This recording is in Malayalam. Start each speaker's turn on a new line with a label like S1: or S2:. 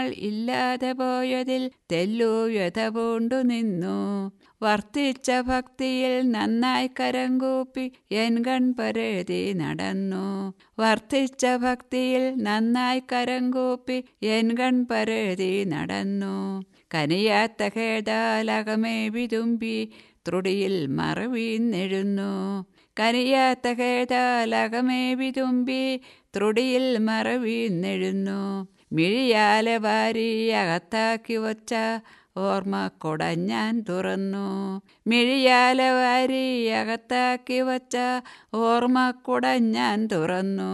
S1: ഇല്ലാതെ പോയതിൽ തെല്ലുവ്യത പൂണ്ടു നിന്നു വർത്തിച്ച ഭക്തിയിൽ നന്നായി കരം കൂപ്പി എൻ കൺ പരതി നടന്നു വർത്തിച്ച ഭക്തിയിൽ നന്നായി കരം കൂപ്പി എൻ കൺ പരതി നടന്നു കനിയാത്ത കേതാലകമേ വിതുമ്പി ത്രുടിയിൽ മറവീന്നെഴുന്നു കനിയാത്ത കേതാലകമേ വിതുമ്പി ത്രുടിയിൽ മറവീന്നെഴുന്നു മിഴിയാലെ വാരി അകത്താക്കി വച്ച ഓർമ്മ കൊടഞ്ഞാൻ തുറന്നു മിഴിയാലെ വാരി അകത്താക്കി വച്ച ഓർമ്മ കുടഞ്ഞാൻ തുറന്നു